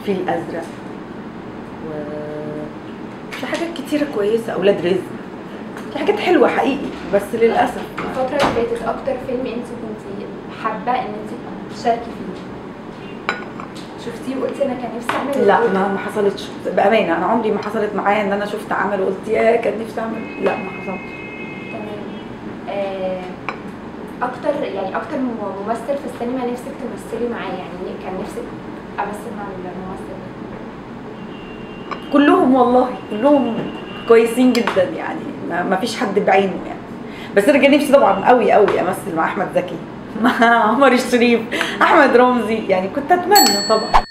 الفيل الازرق و في حاجات كتيره كويسه اولاد رزق في حاجات حلوه حقيقي بس للاسف الفترة اللي فاتت أكتر فيلم أنت كنتي حابة إن أنت تشاركي فيه شفتيه وقلتي أنا كان نفسي أعمل لا الدور ده. ما ما حصلتش بامانه انا عمري ما حصلت معايا ان انا شفت عمل وقلت يا كان نفسي اعمل لا ما حصلش تمام آه، أكتر يعني أكتر ممثل في السينما نفسك تمثلي معاه يعني كان نفسك أمثل مع الممثل ده كلهم والله كلهم كويسين جدا يعني ما ما فيش حد بعينه يعني بس انا كان نفسي طبعا قوي قوي امثل مع احمد زكي مع عمر الشريف احمد رمزي يعني كنت اتمنى طبعا